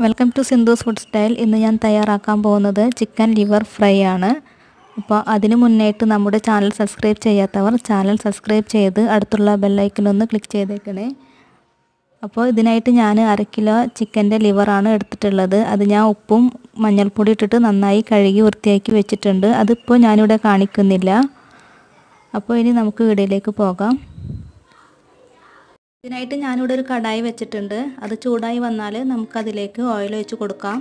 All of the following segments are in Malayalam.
welcome to Sindhu's food style ഇന്ന് ഞാൻ തയ്യാറാക്കാൻ പോകുന്നത് ചിക്കൻ ലിവർ ഫ്രൈ ആണ് അപ്പോൾ അതിന് മുന്നേറ്റ് നമ്മുടെ ചാനൽ സബ്സ്ക്രൈബ് ചെയ്യാത്തവർ ചാനൽ സബ്സ്ക്രൈബ് ചെയ്ത് അടുത്തുള്ള ബെല്ലൈക്കനൊന്ന് ക്ലിക്ക് ചെയ്തേക്കണേ അപ്പോൾ ഇതിനായിട്ട് ഞാൻ അര കിലോ ചിക്കൻ്റെ ലിവറാണ് എടുത്തിട്ടുള്ളത് അത് ഞാൻ ഉപ്പും മഞ്ഞൾപ്പൊടി ഇട്ടിട്ട് നന്നായി കഴുകി വൃത്തിയാക്കി വെച്ചിട്ടുണ്ട് അതിപ്പോൾ ഞാനിവിടെ കാണിക്കുന്നില്ല അപ്പോൾ ഇനി നമുക്ക് വീഡിയോയിലേക്ക് പോകാം ഇതിനായിട്ട് ഞാനിവിടെ ഒരു കടായി വെച്ചിട്ടുണ്ട് അത് ചൂടായി വന്നാൽ നമുക്കതിലേക്ക് ഓയിൽ ഒഴിച്ച് കൊടുക്കാം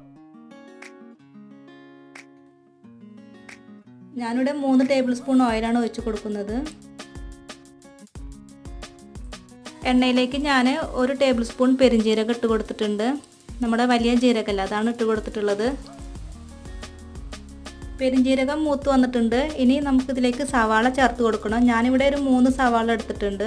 ഞാനിവിടെ മൂന്ന് ടേബിൾ സ്പൂൺ ഓയിലാണ് ഒഴിച്ച് കൊടുക്കുന്നത് എണ്ണയിലേക്ക് ഞാൻ ഒരു ടേബിൾ സ്പൂൺ പെരിഞ്ജീരകം ഇട്ട് കൊടുത്തിട്ടുണ്ട് നമ്മുടെ വലിയ ജീരകമല്ല അതാണ് ഇട്ട് കൊടുത്തിട്ടുള്ളത് പെരിഞ്ജീരകം മൂത്ത് വന്നിട്ടുണ്ട് ഇനി നമുക്കിതിലേക്ക് സവാള ചേർത്ത് കൊടുക്കണം ഞാനിവിടെ ഒരു മൂന്ന് സവാള എടുത്തിട്ടുണ്ട്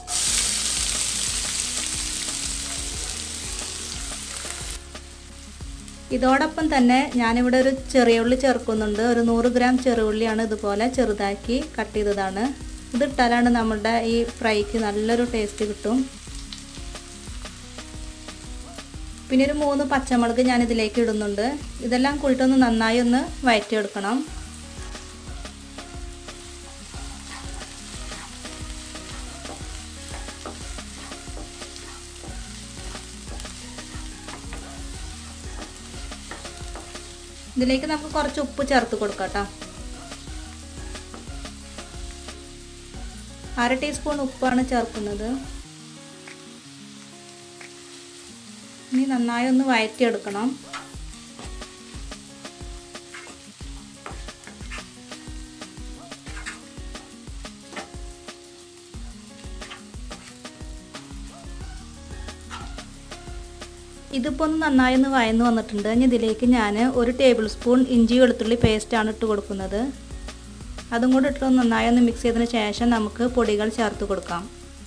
ഇതോടൊപ്പം തന്നെ ഞാനിവിടെ ഒരു ചെറിയ ഉള്ളി ചേർക്കുന്നുണ്ട് ഒരു നൂറ് ഗ്രാം ചെറുള്ളിയാണ് ഇതുപോലെ ചെറുതാക്കി കട്ട് ചെയ്തതാണ് ഇതിട്ടാലാണ് നമ്മുടെ ഈ ഫ്രൈക്ക് നല്ലൊരു ടേസ്റ്റ് കിട്ടും പിന്നെ ഒരു മൂന്ന് പച്ചമുളക് ഞാൻ ഇതിലേക്ക് ഇടുന്നുണ്ട് ഇതെല്ലാം കൂട്ടിട്ടൊന്ന് നന്നായി ഒന്ന് വഴറ്റിയെടുക്കണം ഇതിലേക്ക് നമുക്ക് കുറച്ച് ഉപ്പ് ചേർത്ത് കൊടുക്കാം കേട്ടോ അര ടീസ്പൂൺ ഉപ്പാണ് ചേർക്കുന്നത് ഇനി നന്നായി ഒന്ന് വഴറ്റിയെടുക്കണം ഇതിപ്പോൾ ഒന്ന് നന്നായി ഒന്ന് വയന്ന് വന്നിട്ടുണ്ട് ഇനി ഇതിലേക്ക് ഞാൻ ഒരു ടേബിൾ സ്പൂൺ ഇഞ്ചി വെളുത്തുള്ളി പേസ്റ്റാണ് ഇട്ട് കൊടുക്കുന്നത് അതും കൂടി ഇട്ട് നന്നായി ഒന്ന് മിക്സ് ചെയ്തതിന് ശേഷം നമുക്ക് പൊടികൾ ചേർത്ത് കൊടുക്കാം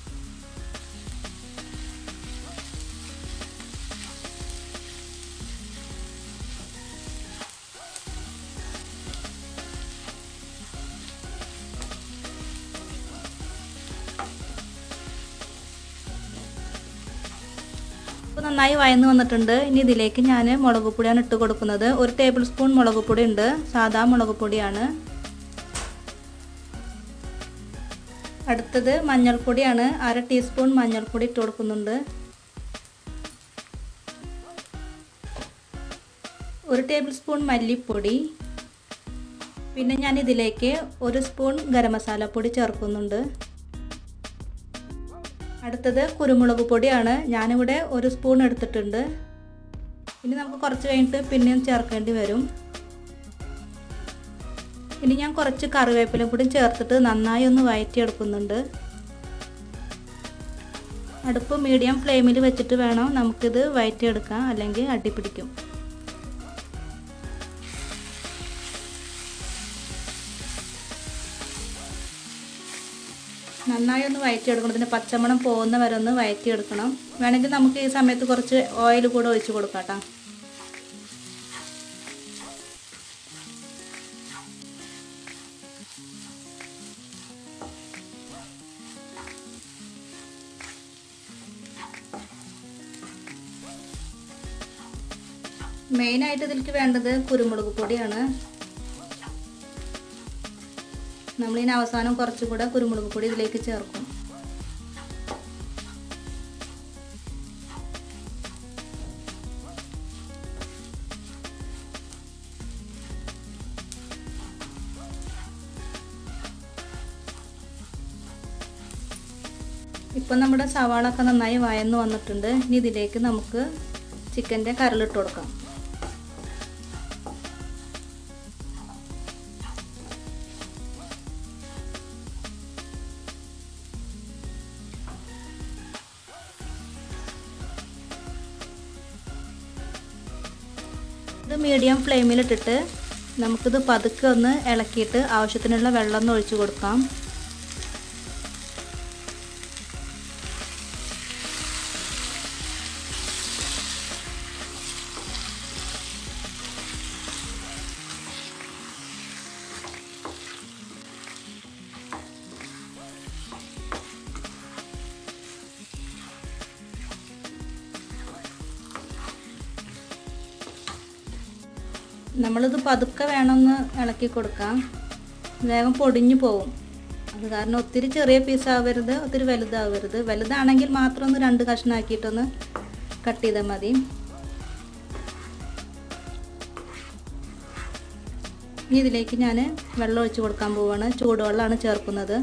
ഇപ്പോൾ നന്നായി വയന്ന് വന്നിട്ടുണ്ട് ഇനി ഇതിലേക്ക് ഞാൻ മുളക് പൊടിയാണ് ഇട്ട് കൊടുക്കുന്നത് ഒരു ടേബിൾ സ്പൂൺ മുളക് പൊടി ഉണ്ട് സാധാ മുളക് പൊടിയാണ് അടുത്തത് മഞ്ഞൾപ്പൊടിയാണ് അര ടീസ്പൂൺ മഞ്ഞൾപ്പൊടി ഇട്ട് കൊടുക്കുന്നുണ്ട് ഒരു ടേബിൾ സ്പൂൺ മല്ലിപ്പൊടി പിന്നെ ഞാൻ ഇതിലേക്ക് ഒരു സ്പൂൺ ഗരം മസാലപ്പൊടി ചേർക്കുന്നുണ്ട് അടുത്തത് കുരുമുളക് പൊടിയാണ് ഞാനിവിടെ ഒരു സ്പൂൺ എടുത്തിട്ടുണ്ട് ഇനി നമുക്ക് കുറച്ച് കഴിഞ്ഞിട്ട് പിന്നെയും ചേർക്കേണ്ടി വരും ഇനി ഞാൻ കുറച്ച് കറിവേപ്പില കൂടി ചേർത്തിട്ട് നന്നായി ഒന്ന് വഴറ്റിയെടുക്കുന്നുണ്ട് അടുപ്പ് മീഡിയം ഫ്ലെയിമിൽ വെച്ചിട്ട് വേണം നമുക്കിത് വഴറ്റിയെടുക്കാം അല്ലെങ്കിൽ അടിപ്പിടിക്കും നന്നായി ഒന്ന് വഴറ്റിയെടുക്കണം ഇതിൻ്റെ പച്ചമണം പോകുന്ന വരെ ഒന്ന് വഴറ്റിയെടുക്കണം വേണമെങ്കിൽ നമുക്ക് ഈ സമയത്ത് കുറച്ച് ഓയിൽ കൂടെ ഒഴിച്ച് കൊടുക്കാം കേട്ടോ മെയിനായിട്ട് ഇതിലേക്ക് വേണ്ടത് കുരുമുളക് പൊടിയാണ് നമ്മളിനി അവസാനം കുറച്ചുകൂടെ കുരുമുളക് പൊടി ഇതിലേക്ക് ചേർക്കും ഇപ്പം നമ്മുടെ സവാള ഒക്കെ നന്നായി വയന്ന് വന്നിട്ടുണ്ട് ഇനി ഇതിലേക്ക് നമുക്ക് ചിക്കൻ്റെ കരളിട്ട് കൊടുക്കാം ഇത് മീഡിയം ഫ്ലെയിമിലിട്ടിട്ട് നമുക്കിത് പതുക്കെ ഒന്ന് ഇളക്കിയിട്ട് ആവശ്യത്തിനുള്ള വെള്ളം ഒന്ന് ഒഴിച്ചു കൊടുക്കാം നമ്മളിത് പതുക്കെ വേണമെന്ന് ഇളക്കി കൊടുക്കാം വേഗം പൊടിഞ്ഞു പോവും അത് കാരണം ഒത്തിരി ചെറിയ പീസ് ആവരുത് ഒത്തിരി വലുതാവരുത് വലുതാണെങ്കിൽ മാത്രം ഒന്ന് രണ്ട് കഷ്ണമാക്കിയിട്ടൊന്ന് കട്ട് ചെയ്താൽ മതി ഇനി ഇതിലേക്ക് ഞാൻ വെള്ളം ഒഴിച്ച് കൊടുക്കാൻ പോവാണ് ചൂടുവെള്ളമാണ് ചേർക്കുന്നത്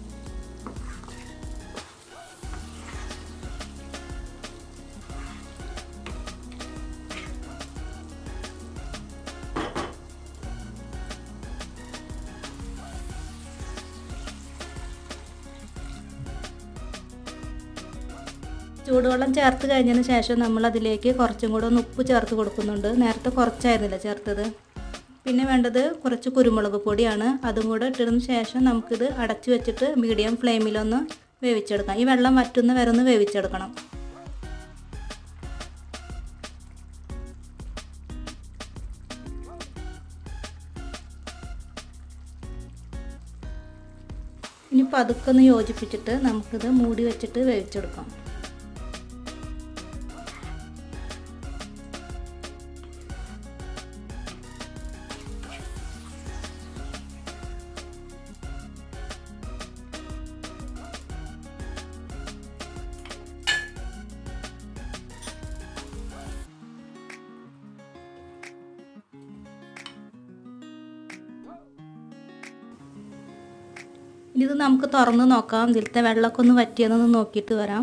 ചൂടുവെള്ളം ചേർത്ത് കഴിഞ്ഞതിന് ശേഷം നമ്മൾ അതിലേക്ക് കുറച്ചും കൂടെ ഒന്ന് ഉപ്പ് ചേർത്ത് കൊടുക്കുന്നുണ്ട് നേരത്തെ കുറച്ചായിരുന്നില്ല ചേർത്തത് പിന്നെ വേണ്ടത് കുറച്ച് കുരുമുളക് പൊടിയാണ് അതും കൂടെ ഇട്ടതിന് ശേഷം നമുക്കിത് അടച്ചു വെച്ചിട്ട് മീഡിയം ഫ്ലെയിമിലൊന്ന് വേവിച്ചെടുക്കാം ഈ വെള്ളം വറ്റുന്ന വരെ ഒന്ന് വേവിച്ചെടുക്കണം ഇനി പതുക്കെ ഒന്ന് യോജിപ്പിച്ചിട്ട് നമുക്കിത് മൂടി വെച്ചിട്ട് വേവിച്ചെടുക്കാം ഇനി ഇത് നമുക്ക് തുറന്ന് നോക്കാം ഇതിലത്തെ വെള്ളമൊക്കെ ഒന്ന് വറ്റിയെന്നൊന്ന് നോക്കിയിട്ട് വരാം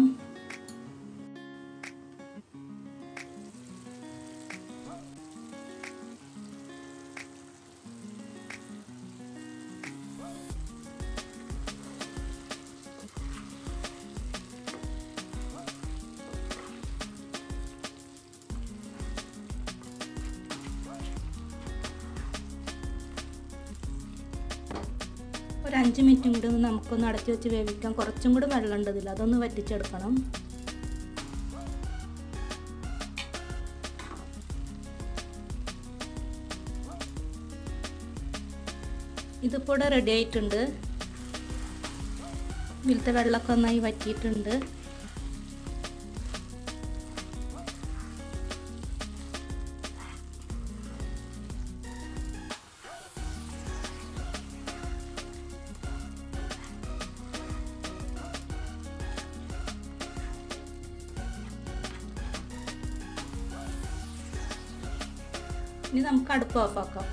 ഒരു അഞ്ച് മിനിറ്റും കൂടി ഒന്ന് നമുക്കൊന്ന് അടച്ചു വെച്ച് വേവിക്കാം കുറച്ചും കൂടി വെള്ളം ഉണ്ട് ഇതിൽ അതൊന്ന് വറ്റിച്ചെടുക്കണം ഇതിപ്പോൾ ഇവിടെ റെഡി ആയിട്ടുണ്ട് ഇതിലത്തെ വെള്ളമൊക്കെ നന്നായി വറ്റിയിട്ടുണ്ട് ഇനി നമുക്ക് അടുപ്പ് ഓഫാക്കാം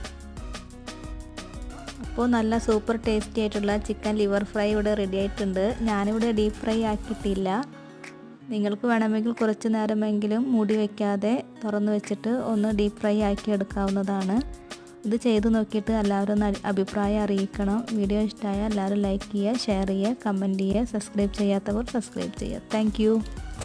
അപ്പോൾ നല്ല സൂപ്പർ ടേസ്റ്റി ആയിട്ടുള്ള ചിക്കൻ ലിവർ ഫ്രൈ ഇവിടെ റെഡി ആയിട്ടുണ്ട് ഞാനിവിടെ ഡീപ്പ് ഫ്രൈ ആക്കിയിട്ടില്ല നിങ്ങൾക്ക് വേണമെങ്കിൽ കുറച്ച് നേരമെങ്കിലും മൂടി വയ്ക്കാതെ തുറന്നു വെച്ചിട്ട് ഒന്ന് ഡീപ്പ് ഫ്രൈ ആക്കി എടുക്കാവുന്നതാണ് ഇത് ചെയ്ത് നോക്കിയിട്ട് എല്ലാവരും ഒന്ന് അഭിപ്രായം അറിയിക്കണം വീഡിയോ ഇഷ്ടമായാൽ എല്ലാവരും ലൈക്ക് ചെയ്യുക ഷെയർ ചെയ്യുക കമൻറ്റ് ചെയ്യുക സബ്സ്ക്രൈബ് ചെയ്യാത്തവർ സബ്സ്ക്രൈബ് ചെയ്യുക താങ്ക്